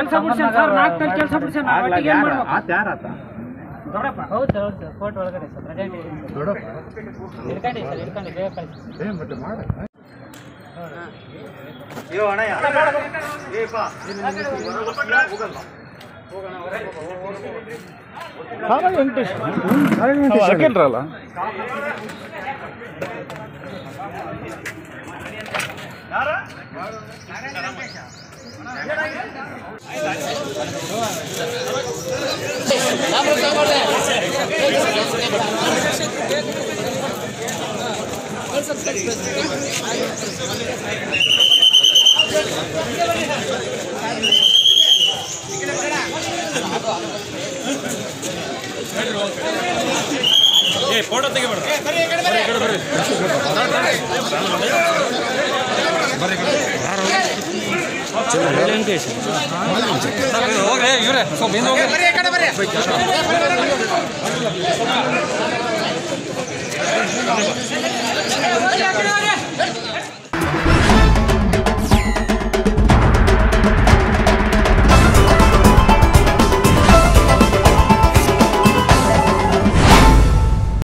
ಕೆಲಸ ಬಿಡ್ಸೇನ್ ಸರ್ ನಾಲ್ಕು ತಲೆ ಕೆಲಸ ಬಿಡ್ಸೇನ್ ನಾವು ಒಟ್ಟಿಗೆ ಏನ್ ಮಾಡ್ಬೇಕು ಆತ ಯಾರಾತ ದೊಡ್ಡಪ್ಪ ಹೌದು ಸರ್ ಹೌದು ಸರ್ ಕೋರ್ಟ್ ಒಳಗಡೆ ಸರ್ ಪ್ರೆಸೆಂಟ್ ಇದೆ ದೊಡ್ಡಪ್ಪ ಇಟ್ಕೊಂಡು ಸರ್ ಇಟ್ಕೊಂಡು ಬೇಗ ಕಳಿಸಿ ಏ ಮತ್ತೆ ಮಾಡ ಸೆಕೆಂಡ್ರಲ್ಲ ಹೋಗ್ರಿ ಇವ್ರೆ ಸ್ವಲ್ಪ ಹಿಂದೆ ಹೋಗ್ರಿ